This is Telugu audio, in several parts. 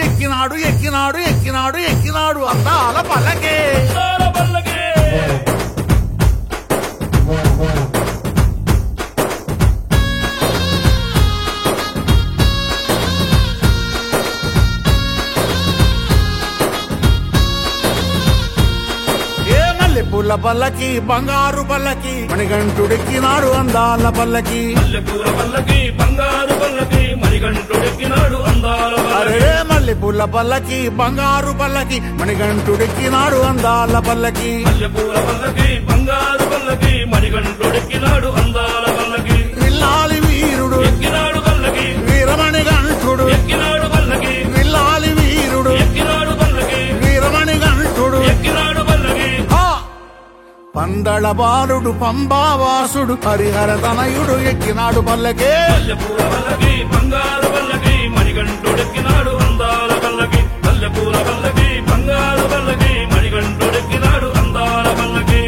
ఎక్కినాడు ఎక్కినాడు ఎక్కినాడు ఎక్కినాడు అందాల పల్లకే అందాల పల్లకి ఏ మల్లె పూల పల్లకి బంగారు పల్లకి మణిగంటుడెక్కినాడు అందాల పల్లకి మల్లెపూల పల్లకి బంగారు పల్లకి మణికంఠుడెక్కినాడు అందాల అరే పల్లకి మల్లె పూల పల్లకి బంగారు పల్లకి మణిగంటుడెక్కినాడు అందాల పల్లకి మల్లెపూల పల్లకి బంగారు పల్లకి మణికంఠుడెక్కినాడు అందాల పల్లకి విల్లాలి వీరుడు ఎక్కినాడు పల్లకి వీరమణి గంఠుడు ఎక్కినాడు పల్లకి విల్లాలి వీరుడు ఎక్కినాడు పల్లకి వీరమణి గంఠుడు ఎక్కినాడు పల్లకి హా! పందళ బాలుడు పంబావాసుడు హరిహర తనయుడు ఎక్కినాడు పల్లకే మల్లెపూల పల్లకి బంగారు పల్లకి మణికంఠుడెక్కినాడు అందాల పల్లకి మల్లెపూల పల్లకి బంగారు పల్లకి మణికంఠుడెక్కినాడు అందాల పల్లకి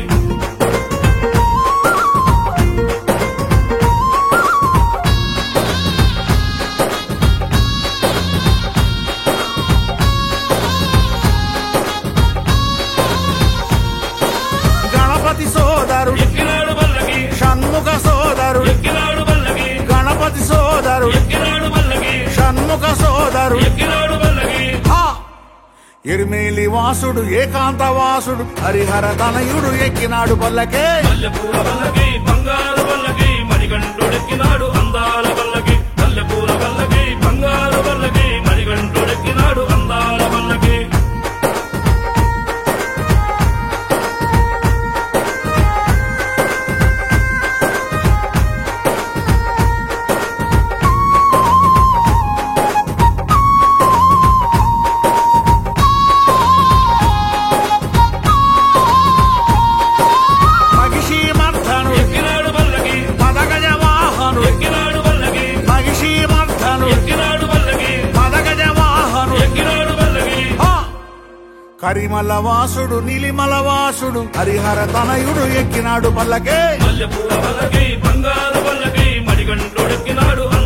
గణపతి సోదరుడు ఎక్కినాడు పల్లకి షణ్ముఖ సోదరుడు ఎక్కినాడు పల్లకి గణపతి సోదరుడు ఎక్కినాడు పల్లకి షణ్ముఖ సోదరుడు ఎక్కినాడు పల్లకి హా! ఎరిమేలి వాసుడు ఏకాంత వాసుడు హరిహర తనయుడు ఎక్కినాడు పల్లకే మల్లెపూల పల్లకి బంగారు పల్లకి మణికంఠుడెక్కినాడు అందాల పల్లకి మల్లెపూల పల్లకి బంగారు పల్లకి మణికంఠుడెక్కినాడు అందాల పల్లకి మగిషి మర్ధనుడు ఎక్కినాడు పల్లకి పదగజ వాహనుడు ఎక్కినాడు పల్లకి మగిషి మర్ధనుడు ఎక్కినాడు పల్లకి పదగజ వాహనుడు ఎక్కినాడు పల్లకి హా! కరిమల వాసుడు నీలిమల వాసుడు హరిహర తనయుడు ఎక్కినాడు పల్లకే మల్లెపూల పల్లకి బంగారు పల్లకి మణికంఠుడెక్కినాడు